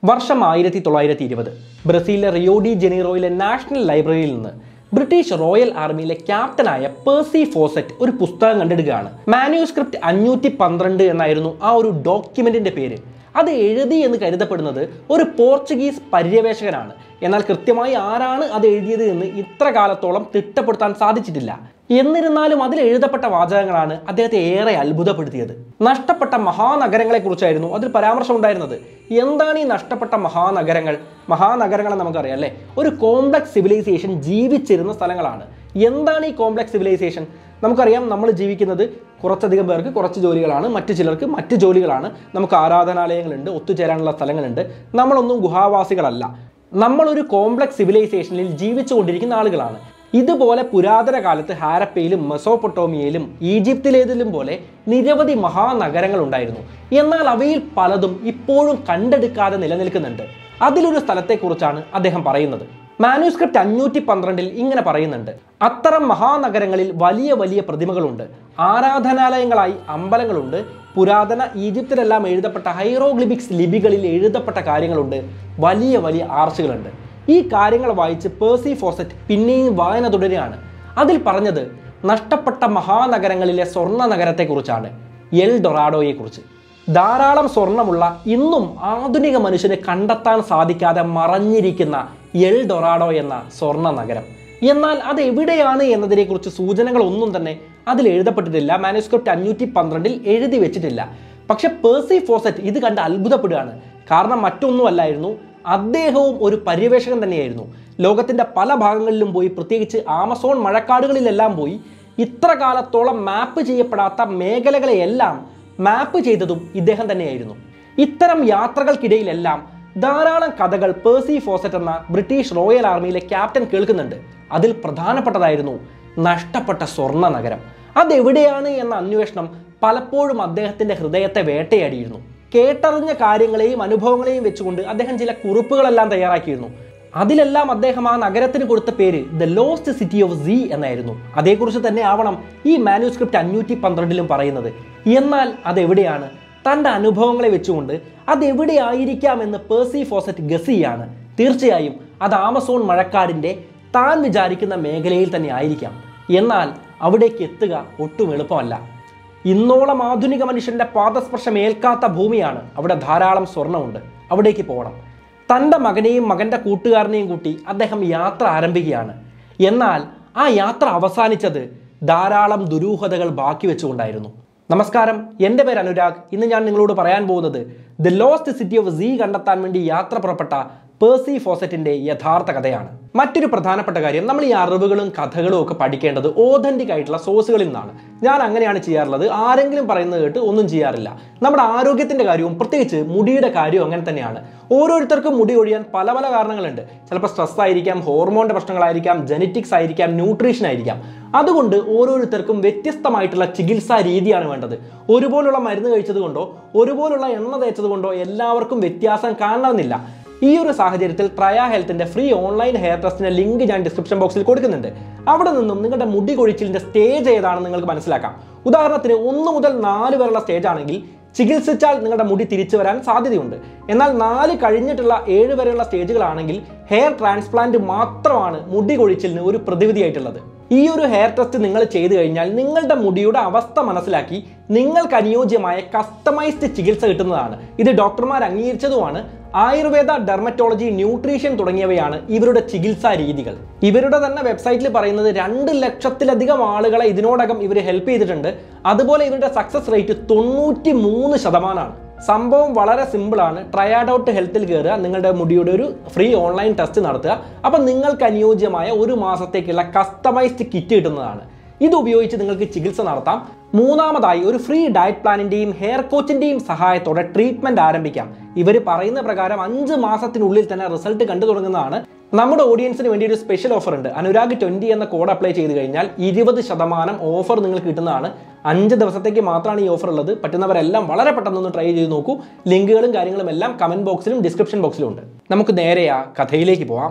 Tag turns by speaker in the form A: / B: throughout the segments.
A: വർഷം ആയിരത്തി തൊള്ളായിരത്തി ഇരുപത് ബ്രസീലിലെ റിയോഡി ജനീറോയിലെ നാഷണൽ ലൈബ്രറിയിൽ നിന്ന് ബ്രിട്ടീഷ് റോയൽ ആർമിയിലെ ക്യാപ്റ്റനായ പേഴ്സി ഫോസറ്റ് ഒരു പുസ്തകം കണ്ടെടുക്കുകയാണ് മാന്യൂസ്ക്രിപ്റ്റ് അഞ്ഞൂറ്റി പന്ത്രണ്ട് എന്നായിരുന്നു ആ ഒരു ഡോക്യുമെന്റിന്റെ പേര് അത് എഴുതി എന്ന് കരുതപ്പെടുന്നത് ഒരു പോർച്ചുഗീസ് പര്യവേഷകനാണ് എന്നാൽ കൃത്യമായി ആരാണ് അത് എഴുതിയത് എന്ന് ഇത്ര കാലത്തോളം തിട്ടപ്പെടുത്താൻ സാധിച്ചിട്ടില്ല എന്നിരുന്നാലും അതിൽ എഴുതപ്പെട്ട വാചകങ്ങളാണ് അദ്ദേഹത്തെ ഏറെ അത്ഭുതപ്പെടുത്തിയത് നഷ്ടപ്പെട്ട മഹാനഗരങ്ങളെക്കുറിച്ചായിരുന്നു അതിൽ പരാമർശം ഉണ്ടായിരുന്നത് എന്താണ് ഈ നഷ്ടപ്പെട്ട മഹാനഗരങ്ങൾ മഹാനഗരങ്ങളെ നമുക്കറിയാം അല്ലേ ഒരു കോംപ്ലക്സ് സിവിലൈസേഷൻ ജീവിച്ചിരുന്ന സ്ഥലങ്ങളാണ് എന്താണ് ഈ കോംപ്ലക്സ് സിവിലൈസേഷൻ നമുക്കറിയാം നമ്മൾ ജീവിക്കുന്നത് കുറച്ചധികം പേർക്ക് കുറച്ച് ജോലികളാണ് മറ്റു ചിലർക്ക് മറ്റ് ജോലികളാണ് നമുക്ക് ആരാധനാലയങ്ങളുണ്ട് ഒത്തുചേരാനുള്ള സ്ഥലങ്ങളുണ്ട് നമ്മളൊന്നും ഗുഹാവാസികളല്ല നമ്മളൊരു കോംപ്ലക്സ് സിവിലൈസേഷനിൽ ജീവിച്ചുകൊണ്ടിരിക്കുന്ന ആളുകളാണ് ഇതുപോലെ പുരാതന കാലത്ത് ഹാരപ്പയിലും മെസോപ്പൊട്ടോമിയയിലും ഈജിപ്തിലേതിലും പോലെ നിരവധി മഹാനഗരങ്ങൾ ഉണ്ടായിരുന്നു എന്നാൽ അവയിൽ പലതും ഇപ്പോഴും കണ്ടെടുക്കാതെ നിലനിൽക്കുന്നുണ്ട് അതിലൊരു സ്ഥലത്തെക്കുറിച്ചാണ് അദ്ദേഹം പറയുന്നത് മാനുസ്ക്രിപ്റ്റ് അഞ്ഞൂറ്റി പന്ത്രണ്ടിൽ ഇങ്ങനെ പറയുന്നുണ്ട് അത്തരം മഹാനഗരങ്ങളിൽ വലിയ വലിയ പ്രതിമകളുണ്ട് ആരാധനാലയങ്ങളായി അമ്പലങ്ങളുണ്ട് പുരാതന ഈജിപ്തിലെല്ലാം എഴുതപ്പെട്ട ഹൈറോഗ്ലിബിക്സ് ലിപികളിൽ എഴുതപ്പെട്ട കാര്യങ്ങളുണ്ട് വലിയ വലിയ ആർച്ചുകളുണ്ട് ഈ കാര്യങ്ങൾ വായിച്ച് പേഴ്സി ഫോസറ്റ് പിന്നെയും വായന തുടരുകയാണ് അതിൽ പറഞ്ഞത് നഷ്ടപ്പെട്ട മഹാനഗരങ്ങളിലെ സ്വർണ്ണ നഗരത്തെക്കുറിച്ചാണ് എൽ ഡൊറാഡോയെക്കുറിച്ച് ധാരാളം സ്വർണമുള്ള ഇന്നും ആധുനിക മനുഷ്യന് കണ്ടെത്താൻ സാധിക്കാതെ മറഞ്ഞിരിക്കുന്ന എൽ ഡൊറാഡോ എന്ന സ്വർണ്ണ നഗരം എന്നാൽ അത് എവിടെയാണ് എന്നതിനെക്കുറിച്ച് സൂചനകളൊന്നും തന്നെ അതിൽ എഴുതപ്പെട്ടിട്ടില്ല മാനുസ്ക്രിപ്റ്റ് അഞ്ഞൂറ്റി പന്ത്രണ്ടിൽ എഴുതി വെച്ചിട്ടില്ല പക്ഷെ പേഴ്സി ഫോസറ്റ് ഇത് കണ്ട് അത്ഭുതപ്പെടുകയാണ് കാരണം മറ്റൊന്നുമല്ലായിരുന്നു അദ്ദേഹവും ഒരു പര്യവേഷകൻ തന്നെയായിരുന്നു ലോകത്തിന്റെ പല ഭാഗങ്ങളിലും പോയി പ്രത്യേകിച്ച് ആമസോൺ മഴക്കാടുകളിലെല്ലാം പോയി ഇത്ര കാലത്തോളം മാപ്പ് ചെയ്യപ്പെടാത്ത മേഖലകളെയെല്ലാം മാപ്പ് ചെയ്തതും ഇദ്ദേഹം തന്നെയായിരുന്നു ഇത്തരം യാത്രകൾക്കിടയിലെല്ലാം ധാരാളം കഥകൾ പേഴ്സി ഫോസറ്റ് എന്ന ബ്രിട്ടീഷ് റോയൽ ആർമിയിലെ ക്യാപ്റ്റൻ കേൾക്കുന്നുണ്ട് അതിൽ പ്രധാനപ്പെട്ടതായിരുന്നു നഷ്ടപ്പെട്ട സ്വർണ്ണ നഗരം അതെവിടെയാണ് എന്ന അന്വേഷണം പലപ്പോഴും അദ്ദേഹത്തിന്റെ ഹൃദയത്തെ വേട്ടയാടിയിരുന്നു കേട്ടറിഞ്ഞ കാര്യങ്ങളെയും അനുഭവങ്ങളെയും വെച്ചുകൊണ്ട് അദ്ദേഹം ചില കുറിപ്പുകളെല്ലാം തയ്യാറാക്കിയിരുന്നു അതിലെല്ലാം അദ്ദേഹം ആ നഗരത്തിന് കൊടുത്ത പേര് the lost city of Z എന്നായിരുന്നു അതേക്കുറിച്ച് തന്നെ ആവണം ഈ മാനുസ്ക്രിപ്റ്റ് അഞ്ഞൂറ്റി പന്ത്രണ്ടിലും പറയുന്നത് എന്നാൽ അതെവിടെയാണ് തൻ്റെ അനുഭവങ്ങളെ വെച്ചുകൊണ്ട് അതെവിടെയായിരിക്കാമെന്ന് പേഴ്സി ഫോസറ്റ് ഗസ് ചെയ്യാണ് തീർച്ചയായും അത് ആമസോൺ മഴക്കാടിൻ്റെ താൻ വിചാരിക്കുന്ന മേഖലയിൽ തന്നെ ആയിരിക്കാം എന്നാൽ അവിടേക്ക് എത്തുക ഒട്ടും എളുപ്പമല്ല ഇന്നോളം ആധുനിക മനുഷ്യന്റെ പാദസ്പർശം ഏൽക്കാത്ത ഭൂമിയാണ് അവിടെ ധാരാളം സ്വർണ്ണമുണ്ട് അവിടേക്ക് പോകണം തൻ്റെ മകനെയും മകൻ്റെ കൂട്ടുകാരനെയും കൂട്ടി അദ്ദേഹം യാത്ര ആരംഭിക്കുകയാണ് എന്നാൽ ആ യാത്ര അവസാനിച്ചത് ധാരാളം ദുരൂഹതകൾ ബാക്കി വെച്ചുകൊണ്ടായിരുന്നു നമസ്കാരം എൻ്റെ പേര് അനുരാഗ് ഇന്ന് ഞാൻ നിങ്ങളോട് പറയാൻ പോകുന്നത് the lost city of Z കണ്ടെത്താൻ വേണ്ടി യാത്ര പുറപ്പെട്ട പേഴ്സി ഫോസറ്റിന്റെ യഥാർത്ഥ കഥയാണ് മറ്റൊരു പ്രധാനപ്പെട്ട കാര്യം നമ്മൾ ഈ അറിവുകളും കഥകളും ഒക്കെ പഠിക്കേണ്ടത് ഓതന്റിക് ആയിട്ടുള്ള സോഴ്സുകളിൽ നിന്നാണ് ഞാൻ അങ്ങനെയാണ് ചെയ്യാറുള്ളത് ആരെങ്കിലും പറയുന്നത് കേട്ട് ഒന്നും ചെയ്യാറില്ല നമ്മുടെ ആരോഗ്യത്തിന്റെ കാര്യവും പ്രത്യേകിച്ച് മുടിയുടെ കാര്യവും അങ്ങനെ തന്നെയാണ് ഓരോരുത്തർക്കും മുടി ഒഴിയാൻ പല പല കാരണങ്ങളുണ്ട് ചിലപ്പോൾ സ്ട്രെസ് ആയിരിക്കാം ഹോർമോണിന്റെ പ്രശ്നങ്ങളായിരിക്കാം ജനറ്റിക്സ് ആയിരിക്കാം ന്യൂട്രീഷൻ ആയിരിക്കാം അതുകൊണ്ട് ഓരോരുത്തർക്കും വ്യത്യസ്തമായിട്ടുള്ള ചികിത്സാ രീതിയാണ് വേണ്ടത് ഒരുപോലുള്ള മരുന്ന് കഴിച്ചത് കൊണ്ടോ ഒരുപോലുള്ള എണ്ണ തേച്ചത് കൊണ്ടോ എല്ലാവർക്കും വ്യത്യാസം കാണണമെന്നില്ല ഈ ഒരു സാഹചര്യത്തിൽ ട്രയ ഹെൽത്തിന്റെ ഫ്രീ ഓൺലൈൻ ഹെയർ ടെസ്റ്റിന്റെ ലിങ്ക് ഞാൻ ഡിസ്ക്രിപ്ഷൻ ബോക്സിൽ കൊടുക്കുന്നുണ്ട് അവിടെ നിന്നും നിങ്ങളുടെ മുടി കൊഴിച്ചിലിന്റെ സ്റ്റേജ് ഏതാണെന്ന് നിങ്ങൾക്ക് മനസ്സിലാക്കാം ഉദാഹരണത്തിന് ഒന്ന് മുതൽ നാല് വരെയുള്ള സ്റ്റേജ് ആണെങ്കിൽ ചികിത്സിച്ചാൽ നിങ്ങളുടെ മുടി തിരിച്ചു വരാൻ സാധ്യതയുണ്ട് എന്നാൽ നാല് കഴിഞ്ഞിട്ടുള്ള ഏഴ് വരെയുള്ള സ്റ്റേജുകളാണെങ്കിൽ ഹെയർ ട്രാൻസ്പ്ലാന്റ് മാത്രമാണ് മുടി കൊഴിച്ചിലിന് ഒരു പ്രതിവിധിയായിട്ടുള്ളത് ഈ ഒരു ഹെയർ ടെസ്റ്റ് നിങ്ങൾ ചെയ്തു കഴിഞ്ഞാൽ നിങ്ങളുടെ മുടിയുടെ അവസ്ഥ മനസ്സിലാക്കി നിങ്ങൾക്ക് അനുയോജ്യമായ കസ്റ്റമൈസ്ഡ് ചികിത്സ കിട്ടുന്നതാണ് ഇത് ഡോക്ടർമാർ അംഗീകരിച്ചതുമാണ് ആയുർവേദ ഡെർമറ്റോളജി ന്യൂട്രീഷൻ തുടങ്ങിയവയാണ് ഇവരുടെ ചികിത്സാ രീതികൾ ഇവരുടെ തന്നെ വെബ്സൈറ്റിൽ പറയുന്നത് രണ്ട് ലക്ഷത്തിലധികം ആളുകളെ ഇതിനോടകം ഇവർ ഹെൽപ്പ് ചെയ്തിട്ടുണ്ട് അതുപോലെ ഇവരുടെ സക്സസ് റേറ്റ് തൊണ്ണൂറ്റി മൂന്ന് ശതമാനമാണ് സംഭവം വളരെ സിമ്പിളാണ് ട്രയാഡൌട്ട് ഹെൽത്തിൽ കയറുക നിങ്ങളുടെ മുടിയുടെ ഒരു ഫ്രീ ഓൺലൈൻ ടെസ്റ്റ് നടത്തുക അപ്പം നിങ്ങൾക്ക് അനുയോജ്യമായ ഒരു മാസത്തേക്കുള്ള കസ്റ്റമൈസ്ഡ് കിറ്റ് കിട്ടുന്നതാണ് ഇത് ഉപയോഗിച്ച് നിങ്ങൾക്ക് ചികിത്സ നടത്താം മൂന്നാമതായി ഒരു ഫ്രീ ഡയറ്റ് പ്ലാനിന്റെയും ഹെയർ കോച്ചിന്റെയും സഹായത്തോടെ ട്രീറ്റ്മെന്റ് ആരംഭിക്കാം ഇവർ പറയുന്ന പ്രകാരം അഞ്ച് മാസത്തിനുള്ളിൽ തന്നെ റിസൾട്ട് കണ്ടു തുടങ്ങുന്നതാണ് നമ്മുടെ ഓഡിയൻസിന് വേണ്ടി ഒരു സ്പെഷ്യൽ ഓഫർ ഉണ്ട് അനുരാഗ് ട്വന്റി എന്ന കോഡ് അപ്ലൈ ചെയ്ത് കഴിഞ്ഞാൽ ഇരുപത് ശതമാനം ഓഫർ നിങ്ങൾക്ക് കിട്ടുന്നതാണ് അഞ്ച് ദിവസത്തേക്ക് മാത്രമാണ് ഈ ഓഫർ ഉള്ളത് പറ്റുന്നവരെല്ലാം വളരെ പെട്ടെന്ന് ട്രൈ ചെയ്ത് നോക്കൂ ലിങ്കുകളും കാര്യങ്ങളും എല്ലാം കമന്റ് ബോക്സിലും ഡിസ്ക്രിപ്ഷൻ ബോക്സിലും ഉണ്ട് നമുക്ക് നേരെ ആ കഥയിലേക്ക് പോവാം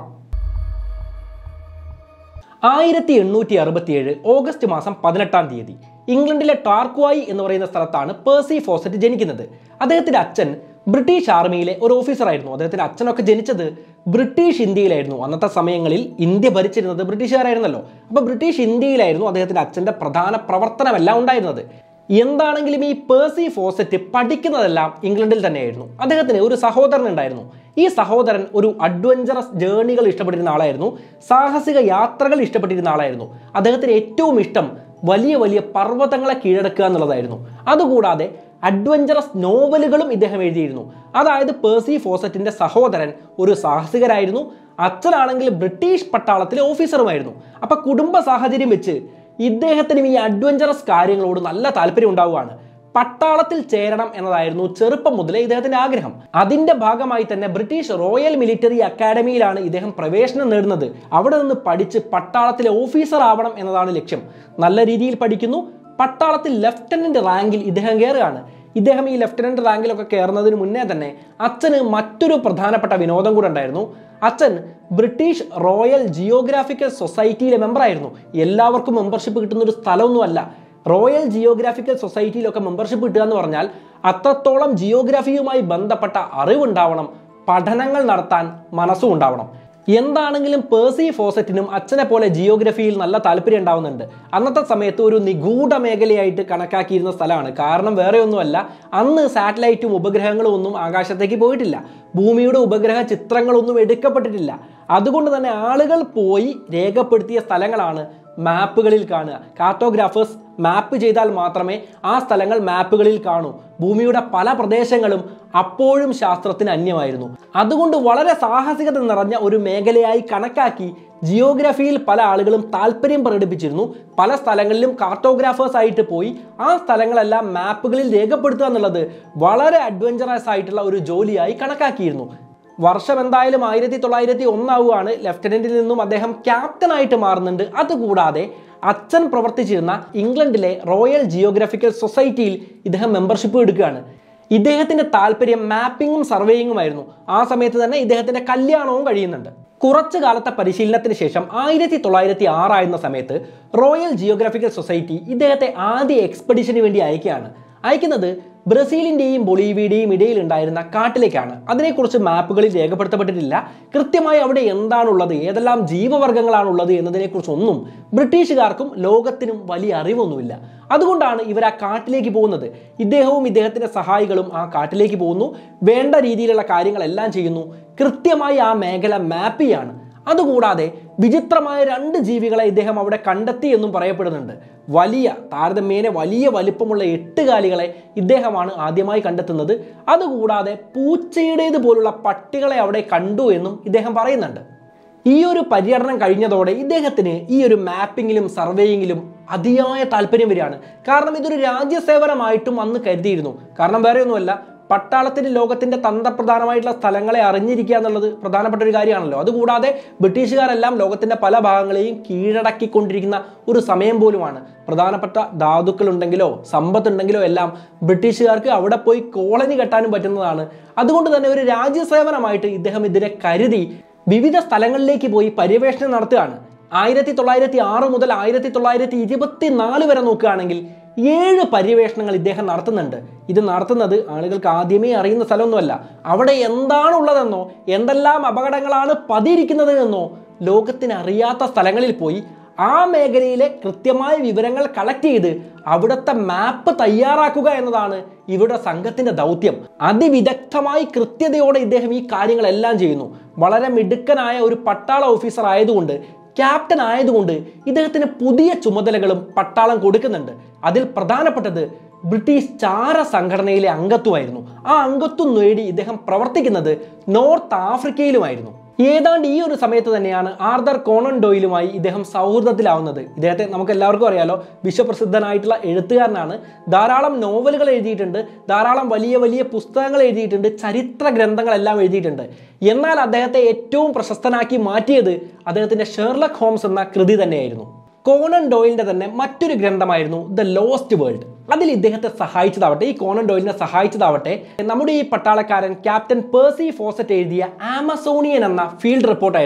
A: ആയിരത്തി എണ്ണൂറ്റി അറുപത്തിയേഴ് ഓഗസ്റ്റ് മാസം പതിനെട്ടാം തീയതി ഇംഗ്ലണ്ടിലെ ടാർക്വായി എന്ന് പറയുന്ന സ്ഥലത്താണ് പേഴ്സി ഫോസറ്റ് ജനിക്കുന്നത് അദ്ദേഹത്തിന്റെ അച്ഛൻ ബ്രിട്ടീഷ് ആർമിയിലെ ഒരു ഓഫീസറായിരുന്നു അദ്ദേഹത്തിന്റെ അച്ഛനൊക്കെ ജനിച്ചത് ബ്രിട്ടീഷ് ഇന്ത്യയിലായിരുന്നു അന്നത്തെ സമയങ്ങളിൽ ഇന്ത്യ ഭരിച്ചിരുന്നത് ബ്രിട്ടീഷുകാരായിരുന്നല്ലോ അപ്പോൾ ബ്രിട്ടീഷ് ഇന്ത്യയിലായിരുന്നു അദ്ദേഹത്തിന്റെ അച്ഛന്റെ പ്രധാന പ്രവർത്തനമെല്ലാം ഉണ്ടായിരുന്നത് എന്താണെങ്കിലും ഈ പേഴ്സി ഫോസറ്റ് പഠിക്കുന്നതെല്ലാം ഇംഗ്ലണ്ടിൽ തന്നെയായിരുന്നു അദ്ദേഹത്തിന് ഒരു സഹോദരൻ ഉണ്ടായിരുന്നു ഈ സഹോദരൻ ഒരു അഡ്വഞ്ചറസ് ജേണികൾ ഇഷ്ടപ്പെട്ടിരുന്ന ആളായിരുന്നു സാഹസിക യാത്രകൾ ഇഷ്ടപ്പെട്ടിരുന്ന ആളായിരുന്നു അദ്ദേഹത്തിന് ഏറ്റവും ഇഷ്ടം വലിയ വലിയ പർവ്വതങ്ങളെ കീഴടക്കുക എന്നുള്ളതായിരുന്നു അതുകൂടാതെ അഡ്വഞ്ചറസ് നോവലുകളും ഇദ്ദേഹം എഴുതിയിരുന്നു അതായത് പേഴ്സി ഫോസറ്റിന്റെ സഹോദരൻ ഒരു സാഹസികരായിരുന്നു അച്ഛനാണെങ്കിൽ ബ്രിട്ടീഷ് പട്ടാളത്തിലെ ഓഫീസറുമായിരുന്നു അപ്പൊ കുടുംബ സാഹചര്യം വെച്ച് ഇദ്ദേഹത്തിനും ഈ അഡ്വഞ്ചറസ് കാര്യങ്ങളോട് നല്ല താല്പര്യം ഉണ്ടാവുകയാണ് പട്ടാളത്തിൽ ചേരണം എന്നതായിരുന്നു ചെറുപ്പം മുതലേ ഇദ്ദേഹത്തിന്റെ ആഗ്രഹം അതിന്റെ ഭാഗമായി തന്നെ ബ്രിട്ടീഷ് റോയൽ മിലിറ്ററി അക്കാഡമിയിലാണ് ഇദ്ദേഹം പ്രവേശനം നേടുന്നത് അവിടെ നിന്ന് പഠിച്ച് പട്ടാളത്തിലെ ഓഫീസർ ആവണം എന്നതാണ് ലക്ഷ്യം നല്ല രീതിയിൽ പഠിക്കുന്നു പട്ടാളത്തിൽ ലെഫ്റ്റനന്റ് റാങ്കിൽ ഇദ്ദേഹം കയറുകയാണ് ഇദ്ദേഹം ഈ ലെഫ്റ്റനന്റ് റാങ്കിലൊക്കെ കയറുന്നതിന് മുന്നേ തന്നെ അച്ഛന് മറ്റൊരു പ്രധാനപ്പെട്ട വിനോദം കൂടെ ഉണ്ടായിരുന്നു അച്ഛൻ ബ്രിട്ടീഷ് റോയൽ ജിയോഗ്രാഫിക്കൽ സൊസൈറ്റിയിലെ മെമ്പറായിരുന്നു എല്ലാവർക്കും മെമ്പർഷിപ്പ് കിട്ടുന്ന ഒരു സ്ഥലമൊന്നുമല്ല റോയൽ ജിയോഗ്രാഫിക്കൽ സൊസൈറ്റിയിലൊക്കെ മെമ്പർഷിപ്പ് കിട്ടുക എന്ന് പറഞ്ഞാൽ അത്രത്തോളം ജിയോഗ്രാഫിയുമായി ബന്ധപ്പെട്ട അറിവുണ്ടാവണം പഠനങ്ങൾ നടത്താൻ മനസ്സും ഉണ്ടാവണം എന്താണെങ്കിലും പേഴ്സി ഫോസറ്റിനും അച്ഛനെ പോലെ ജിയോഗ്രഫിയിൽ നല്ല താല്പര്യം ഉണ്ടാവുന്നുണ്ട് അന്നത്തെ സമയത്ത് ഒരു നിഗൂഢ മേഖലയായിട്ട് കണക്കാക്കിയിരുന്ന സ്ഥലമാണ് കാരണം വേറെ ഒന്നുമല്ല അന്ന് സാറ്റലൈറ്റും ഉപഗ്രഹങ്ങളും ഒന്നും ആകാശത്തേക്ക് പോയിട്ടില്ല ഭൂമിയുടെ ഉപഗ്രഹ ചിത്രങ്ങളൊന്നും എടുക്കപ്പെട്ടിട്ടില്ല അതുകൊണ്ട് തന്നെ ആളുകൾ പോയി രേഖപ്പെടുത്തിയ സ്ഥലങ്ങളാണ് മാപ്പുകളിൽ കാണുക കാർട്ടോഗ്രാഫേഴ്സ് മാപ്പ് ചെയ്താൽ മാത്രമേ ആ സ്ഥലങ്ങൾ മാപ്പുകളിൽ കാണൂ ഭൂമിയുടെ പല പ്രദേശങ്ങളും അപ്പോഴും ശാസ്ത്രത്തിന് അന്യമായിരുന്നു അതുകൊണ്ട് വളരെ സാഹസികത നിറഞ്ഞ ഒരു മേഖലയായി കണക്കാക്കി ജിയോഗ്രഫിയിൽ പല ആളുകളും താല്പര്യം പ്രകടിപ്പിച്ചിരുന്നു പല സ്ഥലങ്ങളിലും കാർട്ടോഗ്രാഫേഴ്സ് ആയിട്ട് പോയി ആ സ്ഥലങ്ങളെല്ലാം മാപ്പുകളിൽ രേഖപ്പെടുത്തുക എന്നുള്ളത് വളരെ അഡ്വഞ്ചറസ് ആയിട്ടുള്ള ഒരു ജോലിയായി കണക്കാക്കിയിരുന്നു വർഷം എന്തായാലും ആയിരത്തി തൊള്ളായിരത്തി ഒന്നാവുകയാണ് ലെഫ്റ്റനന്റിൽ നിന്നും അദ്ദേഹം ക്യാപ്റ്റനായിട്ട് മാറുന്നുണ്ട് അതുകൂടാതെ അച്ഛൻ പ്രവർത്തിച്ചിരുന്ന ഇംഗ്ലണ്ടിലെ റോയൽ ജിയോഗ്രഫിക്കൽ സൊസൈറ്റിയിൽ ഇദ്ദേഹം മെമ്പർഷിപ്പ് എടുക്കുകയാണ് ഇദ്ദേഹത്തിന്റെ താല്പര്യം മാപ്പിങ്ങും സർവേയിങ്ങുമായിരുന്നു ആ സമയത്ത് തന്നെ ഇദ്ദേഹത്തിന്റെ കല്യാണവും കഴിയുന്നുണ്ട് കുറച്ചു കാലത്തെ പരിശീലനത്തിന് ശേഷം ആയിരത്തി തൊള്ളായിരത്തി ആറായിരുന്ന സമയത്ത് റോയൽ ജിയോഗ്രഫിക്കൽ സൊസൈറ്റി ഇദ്ദേഹത്തെ ആദ്യ എക്സ്പെഡിഷന് വേണ്ടി അയക്കുകയാണ് അയക്കുന്നത് ബ്രസീലിന്റെയും ബൊളീവിയുടെയും ഇടയിൽ ഉണ്ടായിരുന്ന കാട്ടിലേക്കാണ് അതിനെക്കുറിച്ച് മാപ്പുകളിൽ രേഖപ്പെടുത്തപ്പെട്ടിട്ടില്ല കൃത്യമായി അവിടെ എന്താണുള്ളത് ഏതെല്ലാം ജീവവർഗ്ഗങ്ങളാണുള്ളത് എന്നതിനെക്കുറിച്ചൊന്നും ബ്രിട്ടീഷുകാർക്കും ലോകത്തിനും വലിയ അറിവൊന്നുമില്ല അതുകൊണ്ടാണ് ഇവർ ആ കാട്ടിലേക്ക് പോകുന്നത് ഇദ്ദേഹവും ഇദ്ദേഹത്തിന്റെ സഹായികളും ആ കാട്ടിലേക്ക് പോകുന്നു വേണ്ട രീതിയിലുള്ള കാര്യങ്ങളെല്ലാം ചെയ്യുന്നു കൃത്യമായി ആ മേഖല മാപ്പ് ചെയ്യാണ് അതുകൂടാതെ വിചിത്രമായ രണ്ട് ജീവികളെ ഇദ്ദേഹം അവിടെ കണ്ടെത്തി എന്നും പറയപ്പെടുന്നുണ്ട് വലിയ താരതമ്യേന വലിയ വലിപ്പമുള്ള എട്ടുകാലികളെ ഇദ്ദേഹമാണ് ആദ്യമായി കണ്ടെത്തുന്നത് അതുകൂടാതെ പൂച്ചയുടേത് പോലുള്ള പട്ടികളെ അവിടെ കണ്ടു എന്നും ഇദ്ദേഹം പറയുന്നുണ്ട് ഈ ഒരു പര്യടനം കഴിഞ്ഞതോടെ ഇദ്ദേഹത്തിന് ഈ ഒരു മാപ്പിങ്ങിലും സർവേയിങ്ങിലും അതിയായ താല്പര്യം വരികയാണ് കാരണം ഇതൊരു രാജ്യസേവനമായിട്ടും അന്ന് കരുതിയിരുന്നു കാരണം വേറെ ഒന്നുമല്ല പട്ടാളത്തിന് ലോകത്തിന്റെ തന്ത്രപ്രധാനമായിട്ടുള്ള സ്ഥലങ്ങളെ അറിഞ്ഞിരിക്കുക എന്നുള്ളത് പ്രധാനപ്പെട്ട ഒരു കാര്യമാണല്ലോ അതുകൂടാതെ ബ്രിട്ടീഷുകാരെല്ലാം ലോകത്തിന്റെ പല ഭാഗങ്ങളെയും കീഴടക്കിക്കൊണ്ടിരിക്കുന്ന ഒരു സമയം പോലുമാണ് പ്രധാനപ്പെട്ട ധാതുക്കൾ ഉണ്ടെങ്കിലോ സമ്പത്തുണ്ടെങ്കിലോ എല്ലാം ബ്രിട്ടീഷുകാർക്ക് അവിടെ പോയി കോളനി കെട്ടാനും പറ്റുന്നതാണ് അതുകൊണ്ട് തന്നെ ഒരു രാജ്യസേവനമായിട്ട് ഇദ്ദേഹം ഇതിനെ കരുതി വിവിധ സ്ഥലങ്ങളിലേക്ക് പോയി പര്യവേഷണം നടത്തുകയാണ് ആയിരത്തി തൊള്ളായിരത്തി ആറ് മുതൽ ആയിരത്തി തൊള്ളായിരത്തി ഇരുപത്തി നാല് വരെ നോക്കുകയാണെങ്കിൽ ഏഴ് പര്യവേഷണങ്ങൾ ഇദ്ദേഹം നടത്തുന്നുണ്ട് ഇത് നടത്തുന്നത് ആളുകൾക്ക് ആദ്യമേ അറിയുന്ന സ്ഥലമൊന്നുമല്ല അവിടെ എന്താണുള്ളതെന്നോ എന്തെല്ലാം അപകടങ്ങളാണ് പതിയിരിക്കുന്നത് എന്നോ ലോകത്തിന് അറിയാത്ത സ്ഥലങ്ങളിൽ പോയി ആ മേഖലയിലെ കൃത്യമായ വിവരങ്ങൾ കളക്ട് ചെയ്ത് അവിടുത്തെ മാപ്പ് തയ്യാറാക്കുക എന്നതാണ് ഇവിടെ സംഘത്തിന്റെ ദൗത്യം അതിവിദഗ്ധമായി കൃത്യതയോടെ ഇദ്ദേഹം ഈ കാര്യങ്ങളെല്ലാം ചെയ്യുന്നു വളരെ മിടുക്കനായ ഒരു പട്ടാള ഓഫീസർ ആയതുകൊണ്ട് ക്യാപ്റ്റൻ ആയതുകൊണ്ട് ഇദ്ദേഹത്തിന് പുതിയ ചുമതലകളും പട്ടാളം കൊടുക്കുന്നുണ്ട് അതിൽ പ്രധാനപ്പെട്ടത് ബ്രിട്ടീഷ് ചാര സംഘടനയിലെ അംഗത്വമായിരുന്നു ആ അംഗത്വം നേടി ഇദ്ദേഹം പ്രവർത്തിക്കുന്നത് നോർത്ത് ആഫ്രിക്കയിലുമായിരുന്നു ഏതാണ്ട് ഈ ഒരു സമയത്ത് തന്നെയാണ് ആർദർ കോണൻ ഡോയിലുമായി ഇദ്ദേഹം സൗഹൃദത്തിലാവുന്നത് ഇദ്ദേഹത്തെ നമുക്ക് എല്ലാവർക്കും അറിയാലോ വിശ്വപ്രസിദ്ധനായിട്ടുള്ള എഴുത്തുകാരനാണ് ധാരാളം നോവലുകൾ എഴുതിയിട്ടുണ്ട് ധാരാളം വലിയ വലിയ പുസ്തകങ്ങൾ എഴുതിയിട്ടുണ്ട് ചരിത്ര ഗ്രന്ഥങ്ങളെല്ലാം എഴുതിയിട്ടുണ്ട് എന്നാൽ അദ്ദേഹത്തെ ഏറ്റവും പ്രശസ്തനാക്കി മാറ്റിയത് അദ്ദേഹത്തിന്റെ ഷെർലക് ഹോംസ് എന്ന കൃതി തന്നെയായിരുന്നു കോണൻ ഡോയിലിന്റെ തന്നെ മറ്റൊരു ഗ്രന്ഥമായിരുന്നു ദ ലോസ്റ്റ് വേൾഡ് അതിൽ ഇദ്ദേഹത്തെ സഹായിച്ചതാവട്ടെ ഈ കോണൻ ഡോയിലിനെ സഹായിച്ചതാവട്ടെ നമ്മുടെ ഈ പട്ടാളക്കാരൻ ക്യാപ്റ്റൻ പേഴ്സി ഫോസറ്റ് എഴുതിയ ആമസോണിയൻ എന്ന ഫീൽഡ് റിപ്പോർട്ടായിരുന്നു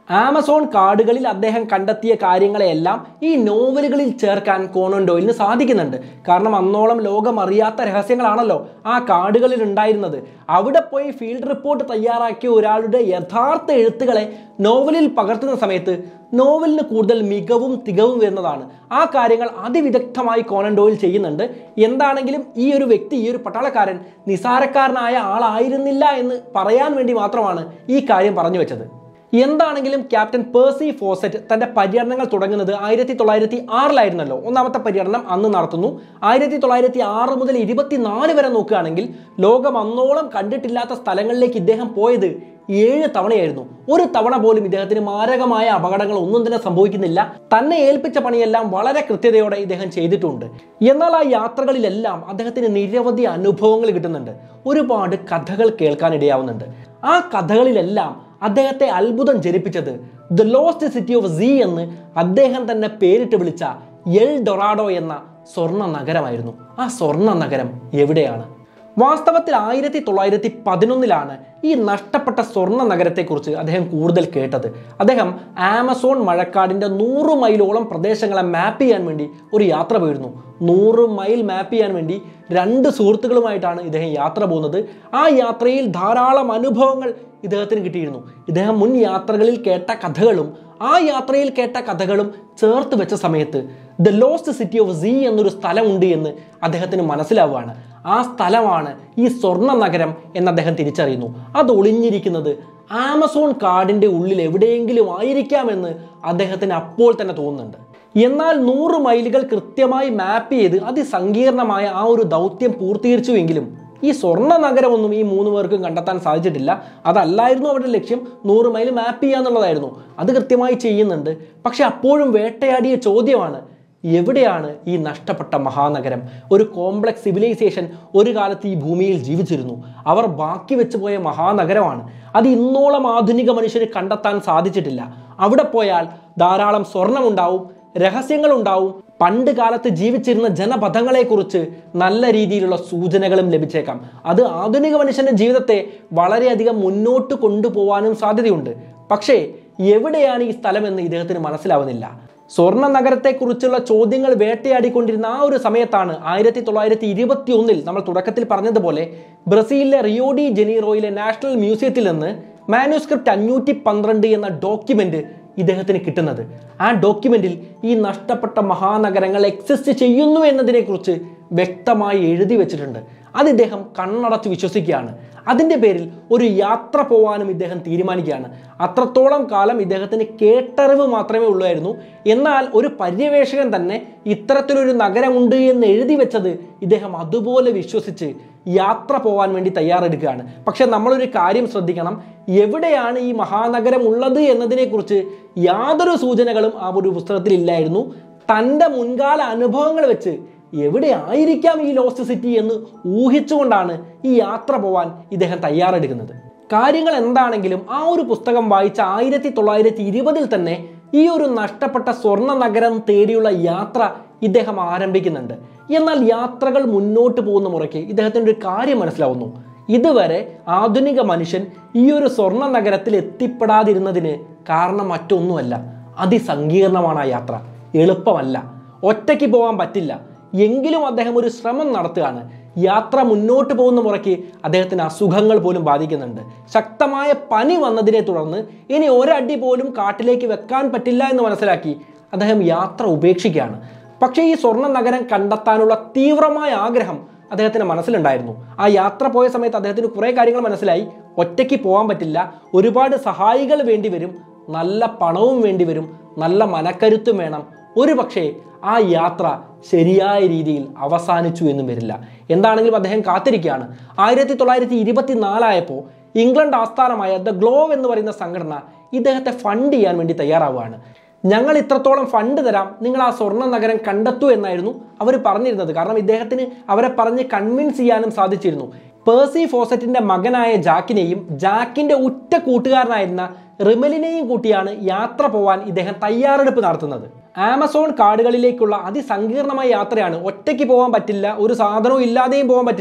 A: ആമസോൺ കാടുകളിൽ അദ്ദേഹം കണ്ടെത്തിയ കാര്യങ്ങളെയെല്ലാം ഈ നോവലുകളിൽ ചേർക്കാൻ കോണൻ ഡോയിലിന് സാധിക്കുന്നുണ്ട് കാരണം അന്നോളം ലോകം അറിയാത്ത രഹസ്യങ്ങളാണല്ലോ ആ കാടുകളിൽ ഉണ്ടായിരുന്നത് അവിടെ പോയി ഫീൽഡ് റിപ്പോർട്ട് തയ്യാറാക്കിയ ഒരാളുടെ യഥാർത്ഥ എഴുത്തുകളെ നോവലിൽ പകർത്തുന്ന സമയത്ത് നോവലിന് കൂടുതൽ മികവും തികവും വരുന്നതാണ് ആ കാര്യങ്ങൾ അതിവിദഗ്ധമായി കോണൻ ഡോയിൽ ചെയ്യുന്നുണ്ട് എന്താണെങ്കിലും ഈ ഒരു വ്യക്തി ഈ ഒരു പട്ടാളക്കാരൻ നിസാരക്കാരനായ ആളായിരുന്നില്ല എന്ന് പറയാൻ വേണ്ടി മാത്രമാണ് ഈ കാര്യം പറഞ്ഞു വെച്ചത് എന്താണെങ്കിലും ക്യാപ്റ്റൻ പേഴ്സി ഫോസറ്റ് തന്റെ പര്യടനങ്ങൾ തുടങ്ങുന്നത് ആയിരത്തി തൊള്ളായിരത്തി ആറിലായിരുന്നല്ലോ ഒന്നാമത്തെ പര്യടനം അന്ന് നടത്തുന്നു ആയിരത്തി തൊള്ളായിരത്തി ആറ് മുതൽ ഇരുപത്തിനാല് വരെ നോക്കുകയാണെങ്കിൽ ലോകം അന്നോളം കണ്ടിട്ടില്ലാത്ത സ്ഥലങ്ങളിലേക്ക് ഇദ്ദേഹം പോയത് ഏഴ് തവണയായിരുന്നു ഒരു തവണ പോലും ഇദ്ദേഹത്തിന് മാരകമായ അപകടങ്ങൾ ഒന്നും തന്നെ സംഭവിക്കുന്നില്ല തന്നെ ഏൽപ്പിച്ച പണിയെല്ലാം വളരെ കൃത്യതയോടെ ഇദ്ദേഹം ചെയ്തിട്ടുണ്ട് എന്നാൽ ആ യാത്രകളിലെല്ലാം അദ്ദേഹത്തിന് നിരവധി അനുഭവങ്ങൾ കിട്ടുന്നുണ്ട് ഒരുപാട് കഥകൾ കേൾക്കാനിടയാവുന്നുണ്ട് ആ കഥകളിലെല്ലാം അദ്ദേഹത്തെ അത്ഭുതം ജനിപ്പിച്ചത് the lost city of Z എന്ന് അദ്ദേഹം തന്നെ പേരിട്ട് വിളിച്ച എൽ ഡൊറാഡോ എന്ന സ്വർണ്ണ നഗരമായിരുന്നു ആ സ്വർണ്ണ നഗരം എവിടെയാണ് വാസ്തവത്തിൽ ആയിരത്തി തൊള്ളായിരത്തി പതിനൊന്നിലാണ് ഈ നഷ്ടപ്പെട്ട സ്വർണ്ണ നഗരത്തെക്കുറിച്ച് അദ്ദേഹം കൂടുതൽ കേട്ടത് അദ്ദേഹം ആമസോൺ മഴക്കാടിൻ്റെ നൂറ് മൈലോളം പ്രദേശങ്ങളെ മാപ്പ് ചെയ്യാൻ വേണ്ടി ഒരു യാത്ര പോയിരുന്നു നൂറ് മൈൽ മാപ്പ് ചെയ്യാൻ വേണ്ടി രണ്ട് സുഹൃത്തുക്കളുമായിട്ടാണ് ഇദ്ദേഹം യാത്ര പോകുന്നത് ആ യാത്രയിൽ ധാരാളം അനുഭവങ്ങൾ ഇദ്ദേഹത്തിന് കിട്ടിയിരുന്നു ഇദ്ദേഹം മുൻ യാത്രകളിൽ കേട്ട കഥകളും ആ യാത്രയിൽ കേട്ട കഥകളും ചേർത്ത് വെച്ച സമയത്ത് the lost city of Z എന്നൊരു സ്ഥലമുണ്ട് എന്ന് അദ്ദേഹത്തിന് മനസ്സിലാവുകയാണ് ആ സ്ഥലമാണ് ഈ സ്വർണ്ണ നഗരം എന്ന് അദ്ദേഹം തിരിച്ചറിയുന്നു അത് ഒളിഞ്ഞിരിക്കുന്നത് ആമസോൺ കാടിൻ്റെ ഉള്ളിൽ എവിടെയെങ്കിലും ആയിരിക്കാമെന്ന് അദ്ദേഹത്തിന് അപ്പോൾ തന്നെ തോന്നുന്നുണ്ട് എന്നാൽ നൂറ് മൈലുകൾ കൃത്യമായി മാപ്പ് ചെയ്ത് അതിസങ്കീർണമായ ആ ഒരു ദൗത്യം പൂർത്തീകരിച്ചുവെങ്കിലും ഈ സ്വർണ്ണ നഗരമൊന്നും ഈ മൂന്ന് പേർക്കും കണ്ടെത്താൻ സാധിച്ചിട്ടില്ല അതല്ലായിരുന്നു അവരുടെ ലക്ഷ്യം നൂറ് മൈൽ മാപ്പ് ചെയ്യുക എന്നുള്ളതായിരുന്നു അത് കൃത്യമായി ചെയ്യുന്നുണ്ട് പക്ഷെ അപ്പോഴും വേട്ടയാടിയ ചോദ്യമാണ് എവിടെയാണ് ഈ നഷ്ടപ്പെട്ട മഹാനഗരം ഒരു കോംപ്ലക്സ് സിവിലൈസേഷൻ ഒരു കാലത്ത് ഈ ഭൂമിയിൽ ജീവിച്ചിരുന്നു അവർ ബാക്കി വെച്ച് പോയ മഹാനഗരമാണ് അത് ഇന്നോളം ആധുനിക മനുഷ്യന് കണ്ടെത്താൻ സാധിച്ചിട്ടില്ല അവിടെ പോയാൽ ധാരാളം സ്വർണമുണ്ടാവും രഹസ്യങ്ങളുണ്ടാവും പണ്ട് കാലത്ത് ജീവിച്ചിരുന്ന ജനപഥങ്ങളെക്കുറിച്ച് നല്ല രീതിയിലുള്ള സൂചനകളും ലഭിച്ചേക്കാം അത് ആധുനിക മനുഷ്യന്റെ ജീവിതത്തെ വളരെയധികം മുന്നോട്ട് കൊണ്ടുപോകാനും സാധ്യതയുണ്ട് പക്ഷേ എവിടെയാണ് ഈ സ്ഥലമെന്ന് ഇദ്ദേഹത്തിന് മനസ്സിലാവുന്നില്ല സ്വർണ്ണ നഗരത്തെക്കുറിച്ചുള്ള ചോദ്യങ്ങൾ വേട്ടയാടിക്കൊണ്ടിരുന്ന ആ ഒരു സമയത്താണ് ആയിരത്തി തൊള്ളായിരത്തി ഇരുപത്തി ഒന്നിൽ നമ്മൾ തുടക്കത്തിൽ പറഞ്ഞതുപോലെ ബ്രസീലിലെ റിയോഡി ജനീറോയിലെ നാഷണൽ മ്യൂസിയത്തിൽ നിന്ന് മാനുസ്ക്രിപ്റ്റ് അഞ്ഞൂറ്റി പന്ത്രണ്ട് എന്ന ഡോക്യുമെന്റ് ഇദ്ദേഹത്തിന് കിട്ടുന്നത് ആ ഡോക്യുമെന്റിൽ ഈ നഷ്ടപ്പെട്ട മഹാനഗരങ്ങൾ എക്സിസ്റ്റ് ചെയ്യുന്നു എന്നതിനെക്കുറിച്ച് വ്യക്തമായി എഴുതി വെച്ചിട്ടുണ്ട് അത് ഇദ്ദേഹം കണ്ണടച്ച് വിശ്വസിക്കുകയാണ് അതിൻ്റെ പേരിൽ ഒരു യാത്ര പോകാനും ഇദ്ദേഹം തീരുമാനിക്കുകയാണ് അത്രത്തോളം കാലം ഇദ്ദേഹത്തിന് കേട്ടറിവ് മാത്രമേ ഉള്ളായിരുന്നു എന്നാൽ ഒരു പര്യവേഷകൻ തന്നെ ഇത്തരത്തിലൊരു നഗരമുണ്ട് എന്ന് എഴുതി വെച്ചത് ഇദ്ദേഹം അതുപോലെ വിശ്വസിച്ച് യാത്ര പോകാൻ വേണ്ടി തയ്യാറെടുക്കുകയാണ് പക്ഷെ നമ്മളൊരു കാര്യം ശ്രദ്ധിക്കണം എവിടെയാണ് ഈ മഹാനഗരം ഉള്ളത് എന്നതിനെക്കുറിച്ച് യാതൊരു സൂചനകളും ആ ഒരു പുസ്തകത്തിൽ ഇല്ലായിരുന്നു തൻ്റെ മുൻകാല അനുഭവങ്ങൾ വെച്ച് എവിടെ ആയിരിക്കാം ഈ ലോസ്റ്റ് സിറ്റി എന്ന് ഊഹിച്ചുകൊണ്ടാണ് ഈ യാത്ര പോവാൻ ഇദ്ദേഹം തയ്യാറെടുക്കുന്നത് കാര്യങ്ങൾ എന്താണെങ്കിലും ആ ഒരു പുസ്തകം വായിച്ച ആയിരത്തി തൊള്ളായിരത്തി ഇരുപതിൽ തന്നെ ഈ ഒരു നഷ്ടപ്പെട്ട സ്വർണ്ണ നഗരം തേടിയുള്ള യാത്ര ഇദ്ദേഹം ആരംഭിക്കുന്നുണ്ട് എന്നാൽ യാത്രകൾ മുന്നോട്ട് പോകുന്ന മുറയ്ക്ക് ഇദ്ദേഹത്തിൻ്റെ ഒരു കാര്യം മനസ്സിലാവുന്നു ഇതുവരെ ആധുനിക മനുഷ്യൻ ഈ ഒരു സ്വർണ്ണ നഗരത്തിൽ എത്തിപ്പെടാതിരുന്നതിന് കാരണം മറ്റൊന്നുമല്ല അതിസങ്കീർണമാണ് ആ യാത്ര എളുപ്പമല്ല ഒറ്റയ്ക്ക് പോകാൻ പറ്റില്ല എങ്കിലും അദ്ദേഹം ഒരു ശ്രമം നടത്തുകയാണ് യാത്ര മുന്നോട്ട് പോകുന്ന മുറയ്ക്ക് അദ്ദേഹത്തിന് അസുഖങ്ങൾ പോലും ബാധിക്കുന്നുണ്ട് ശക്തമായ പനി വന്നതിനെ തുടർന്ന് ഇനി ഒരടി പോലും കാട്ടിലേക്ക് വെക്കാൻ പറ്റില്ല എന്ന് മനസ്സിലാക്കി അദ്ദേഹം യാത്ര ഉപേക്ഷിക്കുകയാണ് പക്ഷേ ഈ സ്വർണ്ണ നഗരം കണ്ടെത്താനുള്ള തീവ്രമായ ആഗ്രഹം അദ്ദേഹത്തിന് മനസ്സിലുണ്ടായിരുന്നു ആ യാത്ര പോയ സമയത്ത് അദ്ദേഹത്തിന് കുറേ കാര്യങ്ങൾ മനസ്സിലായി ഒറ്റയ്ക്ക് പോകാൻ പറ്റില്ല ഒരുപാട് സഹായികൾ വേണ്ടി വരും നല്ല പണവും വേണ്ടി വരും നല്ല മനക്കരുത്തും വേണം ഒരു പക്ഷേ ആ യാത്ര ശരിയായ രീതിയിൽ അവസാനിച്ചു എന്നും വരില്ല എന്താണെങ്കിലും അദ്ദേഹം കാത്തിരിക്കുകയാണ് ആയിരത്തി തൊള്ളായിരത്തി ഇരുപത്തി നാലായപ്പോൾ ഇംഗ്ലണ്ട് ആസ്ഥാനമായ ദ ഗ്ലോവ് എന്ന് പറയുന്ന സംഘടന ഇദ്ദേഹത്തെ ഫണ്ട് ചെയ്യാൻ വേണ്ടി തയ്യാറാവുകയാണ് ഞങ്ങൾ ഇത്രത്തോളം ഫണ്ട് തരാം നിങ്ങൾ ആ സ്വർണ്ണ നഗരം കണ്ടെത്തൂ എന്നായിരുന്നു അവർ പറഞ്ഞിരുന്നത് കാരണം ഇദ്ദേഹത്തിന് അവരെ പറഞ്ഞ് കൺവിൻസ് ചെയ്യാനും സാധിച്ചിരുന്നു പേഴ്സി ഫോസറ്റിന്റെ മകനായ ജാക്കിനെയും ജാക്കിന്റെ ഉറ്റ കൂട്ടുകാരനായിരുന്ന റിമലിനെയും കൂട്ടിയാണ് യാത്ര പോവാൻ ഇദ്ദേഹം തയ്യാറെടുപ്പ് നടത്തുന്നത് ആമസോൺ കാടുകളിലേക്കുള്ള അതിസങ്കീർണമായ യാത്രയാണ് ഒറ്റയ്ക്ക് പോകാൻ പറ്റില്ല ഒരു സാധനവും ഇല്ലാതെയും പോകാൻ പറ്റില്ല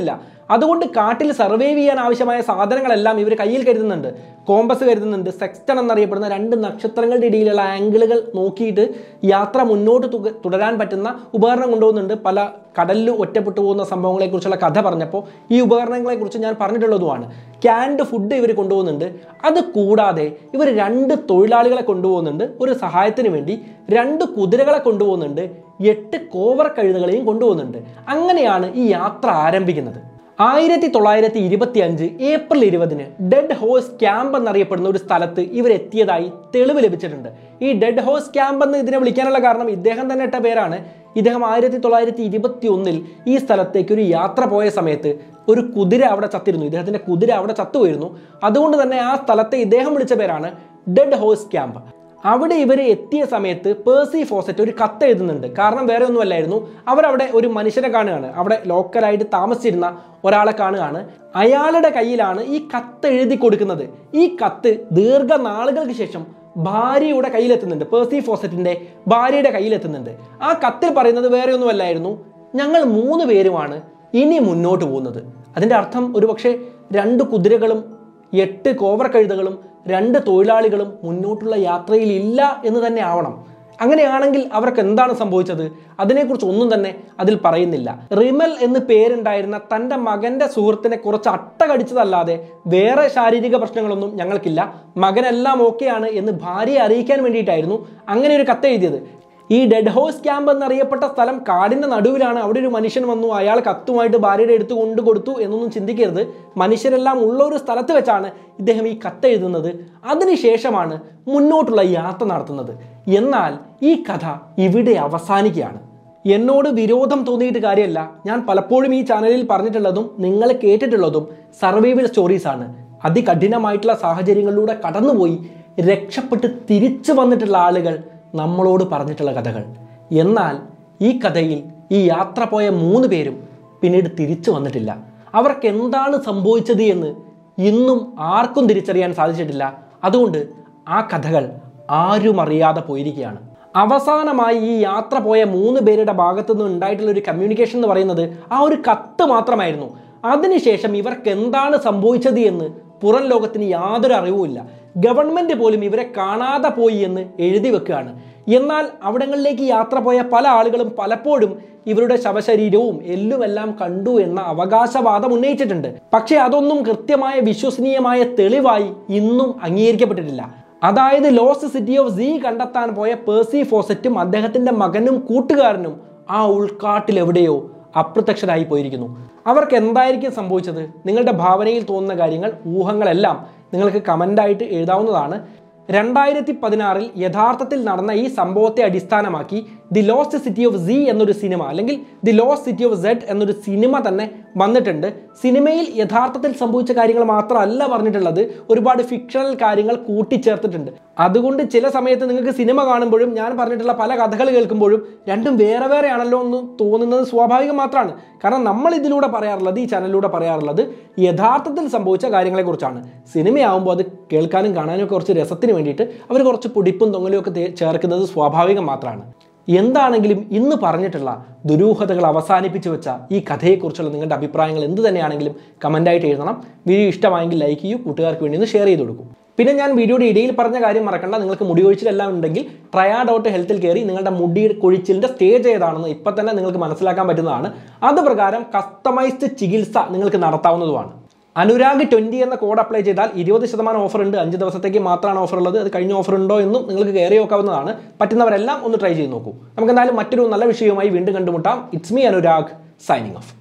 A: അതുകൊണ്ട് കാട്ടിൽ സർവൈവ് ചെയ്യാൻ ആവശ്യമായ സാധനങ്ങളെല്ലാം ഇവർ കയ്യിൽ കരുതുന്നുണ്ട് കോമ്പസ് കരുതുന്നുണ്ട് സെക്സ്റ്റൺ എന്നറിയപ്പെടുന്ന രണ്ട് നക്ഷത്രങ്ങളുടെ ഇടയിലുള്ള ആംഗിളുകൾ നോക്കിയിട്ട് യാത്ര മുന്നോട്ട് തുക- തുടരാൻ പറ്റുന്ന ഉപകരണം കൊണ്ടുപോകുന്നുണ്ട് പല കടലിൽ ഒറ്റപ്പെട്ടു പോകുന്ന സംഭവങ്ങളെക്കുറിച്ചുള്ള കഥ പറഞ്ഞപ്പോൾ ഈ ഉപകരണങ്ങളെക്കുറിച്ച് ഞാൻ പറഞ്ഞിട്ടുള്ളതുമാണ് ക്യാൻഡ് ഫുഡ് ഇവർ കൊണ്ടുപോകുന്നുണ്ട് അത് കൂടാതെ ഇവർ രണ്ട് തൊഴിലാളികളെ കൊണ്ടുപോകുന്നുണ്ട് ഒരു സഹായത്തിന് വേണ്ടി രണ്ട് കുതിരകളെ കൊണ്ടുപോകുന്നുണ്ട് എട്ട് കോവർ കഴുതകളെയും കൊണ്ടുപോകുന്നുണ്ട് അങ്ങനെയാണ് ഈ യാത്ര ആരംഭിക്കുന്നത് ആയിരത്തി തൊള്ളായിരത്തി ഇരുപത്തി അഞ്ച് ഏപ്രിൽ ഇരുപതിന് ഡെഡ് ഹോഴ്സ് ക്യാമ്പ് എന്നറിയപ്പെടുന്ന ഒരു സ്ഥലത്ത് ഇവരെത്തിയതായി തെളിവ് ലഭിച്ചിട്ടുണ്ട് ഈ ഡെഡ് ഹോഴ്സ് ക്യാമ്പ് എന്ന് ഇതിനെ വിളിക്കാനുള്ള കാരണം ഇദ്ദേഹം തന്നെ ഇട്ട പേരാണ് ഇദ്ദേഹം ആയിരത്തി തൊള്ളായിരത്തി ഇരുപത്തി ഒന്നിൽ ഈ സ്ഥലത്തേക്ക് ഒരു യാത്ര പോയ സമയത്ത് ഒരു കുതിര അവിടെ ചത്തിരുന്നു ഇദ്ദേഹത്തിന്റെ കുതിര അവിടെ ചത്തുപോയിരുന്നു അതുകൊണ്ട് തന്നെ ആ സ്ഥലത്തെ ഇദ്ദേഹം വിളിച്ച പേരാണ് ഡെഡ് ഹോഴ്സ് ക്യാമ്പ് അവിടെ ഇവർ എത്തിയ സമയത്ത് പേഴ്സി ഫോസറ്റ് ഒരു കത്ത് എഴുതുന്നുണ്ട് കാരണം വേറെ ഒന്നുമല്ലായിരുന്നു അവരവിടെ ഒരു മനുഷ്യനെ കാണുകയാണ് അവിടെ ലോക്കലായിട്ട് താമസിച്ചിരുന്ന ഒരാളെ കാണുകയാണ് അയാളുടെ കയ്യിലാണ് ഈ കത്ത് എഴുതി കൊടുക്കുന്നത് ഈ കത്ത് ദീർഘനാളുകൾക്ക് ശേഷം ഭാര്യയുടെ കയ്യിലെത്തുന്നുണ്ട് പേഴ്സി ഫോസറ്റിന്റെ ഭാര്യയുടെ കയ്യിലെത്തുന്നുണ്ട് ആ കത്തിൽ പറയുന്നത് വേറെ ഒന്നുമല്ലായിരുന്നു ഞങ്ങൾ മൂന്ന് പേരുമാണ് ഇനി മുന്നോട്ട് പോകുന്നത് അതിൻ്റെ അർത്ഥം ഒരുപക്ഷെ രണ്ട് കുതിരകളും എട്ട് കോവർ കഴുതകളും രണ്ട് തൊഴിലാളികളും മുന്നോട്ടുള്ള യാത്രയിൽ ഇല്ല എന്ന് തന്നെ ആവണം അങ്ങനെയാണെങ്കിൽ അവർക്ക് എന്താണ് സംഭവിച്ചത് അതിനെക്കുറിച്ച് ഒന്നും തന്നെ അതിൽ പറയുന്നില്ല റിമൽ എന്ന് പേരുണ്ടായിരുന്ന തൻ്റെ മകൻ്റെ സുഹൃത്തിനെ കുറച്ച് അട്ട കടിച്ചതല്ലാതെ വേറെ ശാരീരിക പ്രശ്നങ്ങളൊന്നും ഞങ്ങൾക്കില്ല മകനെല്ലാം ഓക്കെയാണ് എന്ന് ഭാര്യയെ അറിയിക്കാൻ വേണ്ടിയിട്ടായിരുന്നു അങ്ങനെ ഒരു കത്ത് എഴുതിയത് ഈ ഡെഡ് ഹൗസ് ക്യാമ്പ് എന്നറിയപ്പെട്ട സ്ഥലം കാടിന്റെ നടുവിലാണ് അവിടെ ഒരു മനുഷ്യൻ വന്നു അയാൾ കത്തുമായിട്ട് ഭാര്യയുടെ അടുത്ത് കൊണ്ടു കൊടുത്തു എന്നൊന്നും ചിന്തിക്കരുത് മനുഷ്യരെല്ലാം ഉള്ള ഒരു സ്ഥലത്ത് വെച്ചാണ് ഇദ്ദേഹം ഈ കത്ത് എഴുതുന്നത് അതിനുശേഷമാണ് മുന്നോട്ടുള്ള യാത്ര നടത്തുന്നത് എന്നാൽ ഈ കഥ ഇവിടെ അവസാനിക്കുകയാണ് എന്നോട് വിരോധം തോന്നിയിട്ട് കാര്യമല്ല ഞാൻ പലപ്പോഴും ഈ ചാനലിൽ പറഞ്ഞിട്ടുള്ളതും നിങ്ങൾ കേട്ടിട്ടുള്ളതും സർവൈവൽ സ്റ്റോറീസ് ആണ് അതികഠിനമായിട്ടുള്ള സാഹചര്യങ്ങളിലൂടെ കടന്നുപോയി രക്ഷപ്പെട്ട് തിരിച്ചു വന്നിട്ടുള്ള ആളുകൾ നമ്മളോട് പറഞ്ഞിട്ടുള്ള കഥകൾ എന്നാൽ ഈ കഥയിൽ ഈ യാത്ര പോയ മൂന്ന് പേരും പിന്നീട് തിരിച്ചു വന്നിട്ടില്ല അവർക്ക് എന്താണ് സംഭവിച്ചത് എന്ന് ഇന്നും ആർക്കും തിരിച്ചറിയാൻ സാധിച്ചിട്ടില്ല അതുകൊണ്ട് ആ കഥകൾ ആരും അറിയാതെ പോയിരിക്കുകയാണ് അവസാനമായി ഈ യാത്ര പോയ മൂന്ന് പേരുടെ ഭാഗത്തു നിന്ന് ഉണ്ടായിട്ടുള്ള ഒരു കമ്മ്യൂണിക്കേഷൻ എന്ന് പറയുന്നത് ആ ഒരു കത്ത് മാത്രമായിരുന്നു അതിനുശേഷം ഇവർക്ക് എന്താണ് സംഭവിച്ചത് എന്ന് പുറം ലോകത്തിന് യാതൊരു അറിവുമില്ല ഗവൺമെന്റ് പോലും ഇവരെ കാണാതെ പോയി എന്ന് എഴുതി വെക്കുകയാണ് എന്നാൽ അവിടങ്ങളിലേക്ക് യാത്ര പോയ പല ആളുകളും പലപ്പോഴും ഇവരുടെ ശവശരീരവും എല്ലുമെല്ലാം കണ്ടു എന്ന അവകാശവാദം ഉന്നയിച്ചിട്ടുണ്ട് പക്ഷേ അതൊന്നും കൃത്യമായ വിശ്വസനീയമായ തെളിവായി ഇന്നും അംഗീകരിക്കപ്പെട്ടിട്ടില്ല അതായത് ലോസ്റ്റ് സിറ്റി ഓഫ് സീ കണ്ടെത്താൻ പോയ പേഴ്സി ഫോസറ്റും അദ്ദേഹത്തിന്റെ മകനും കൂട്ടുകാരനും ആ ഉൾക്കാട്ടിൽ എവിടെയോ അപ്രത്യക്ഷരായി പോയിരിക്കുന്നു അവർക്ക് എന്തായിരിക്കും സംഭവിച്ചത് നിങ്ങളുടെ ഭാവനയിൽ തോന്നുന്ന കാര്യങ്ങൾ ഊഹങ്ങളെല്ലാം നിങ്ങൾക്ക് കമൻ്റായിട്ട് എഴുതാവുന്നതാണ് രണ്ടായിരത്തി പതിനാറിൽ യഥാർത്ഥത്തിൽ നടന്ന ഈ സംഭവത്തെ അടിസ്ഥാനമാക്കി the lost city of Z എന്നൊരു സിനിമ അല്ലെങ്കിൽ the lost city of Z എന്നൊരു സിനിമ തന്നെ വന്നിട്ടുണ്ട് സിനിമയിൽ യഥാർത്ഥത്തിൽ സംഭവിച്ച കാര്യങ്ങൾ മാത്രമല്ല പറഞ്ഞിട്ടുള്ളത് ഒരുപാട് ഫിക്ഷണൽ കാര്യങ്ങൾ കൂട്ടിച്ചേർത്തിട്ടുണ്ട് അതുകൊണ്ട് ചില സമയത്ത് നിങ്ങൾക്ക് സിനിമ കാണുമ്പോഴും ഞാൻ പറഞ്ഞിട്ടുള്ള പല കഥകൾ കേൾക്കുമ്പോഴും രണ്ടും വേറെ വേറെ ആണല്ലോ എന്ന് തോന്നുന്നത് സ്വാഭാവികം മാത്രമാണ് കാരണം നമ്മൾ ഇതിലൂടെ പറയാറുള്ളത് ഈ ചാനലിലൂടെ പറയാറുള്ളത് യഥാർത്ഥത്തിൽ സംഭവിച്ച കാര്യങ്ങളെക്കുറിച്ചാണ് സിനിമയാകുമ്പോൾ അത് കേൾക്കാനും കാണാനും ഒക്കെ കുറച്ച് രസത്തിന് വേണ്ടിയിട്ട് അവർ കുറച്ച് പൊടിപ്പും തൊങ്ങലും ഒക്കെ തേ- ചേർക്കുന്നത് സ്വാഭാവികം മാത്രമാണ് എന്താണെങ്കിലും ഇന്ന് പറഞ്ഞിട്ടുള്ള ദുരൂഹതകൾ അവസാനിപ്പിച്ചു വെച്ച ഈ കഥയെക്കുറിച്ചുള്ള നിങ്ങളുടെ അഭിപ്രായങ്ങൾ എന്ത് തന്നെയാണെങ്കിലും കമൻ്റായിട്ട് എഴുതണം വീഡിയോ ഇഷ്ടമായെങ്കിൽ ലൈക്ക് ചെയ്യൂ കൂട്ടുകാർക്ക് വേണ്ടി ഒന്ന് ഷെയർ ചെയ്ത് കൊടുക്കും പിന്നെ ഞാൻ വീഡിയോയുടെ ഇടയിൽ പറഞ്ഞ കാര്യം മറക്കണ്ട നിങ്ങൾക്ക് മുടി കൊഴിച്ചിലെല്ലാം ഉണ്ടെങ്കിൽ ട്രയാ ഡോട്ട് ഹെൽത്തിൽ കയറി നിങ്ങളുടെ മുടി കൊഴിച്ചിലിൻ്റെ സ്റ്റേജ് ഏതാണെന്ന് ഇപ്പം തന്നെ നിങ്ങൾക്ക് മനസ്സിലാക്കാൻ പറ്റുന്നതാണ് അത് പ്രകാരം കസ്റ്റമൈസ്ഡ് ചികിത്സ നിങ്ങൾക്ക് നടത്താവുന്നതുമാണ് അനുരാഗ് ട്വൻറ്റി എന്ന കോഡ് അപ്ലൈ ചെയ്താൽ ഇരുപത് ശതമാനം ഓഫർ ഉണ്ട് അഞ്ച് ദിവസത്തേക്ക് മാത്രമാണ് ഓഫർ ഉള്ളത് അത് കഴിഞ്ഞ ഓഫർ ഉണ്ടോ എന്നും നിങ്ങൾക്ക് കയറി നോക്കാവുന്നതാണ് പറ്റുന്നവരെല്ലാം ഒന്ന് ട്രൈ ചെയ്ത് നോക്കൂ നമുക്ക് എന്തായാലും മറ്റൊരു നല്ല വിഷയവുമായി വീണ്ടും കണ്ടുമുട്ടാം it's me Anurag signing of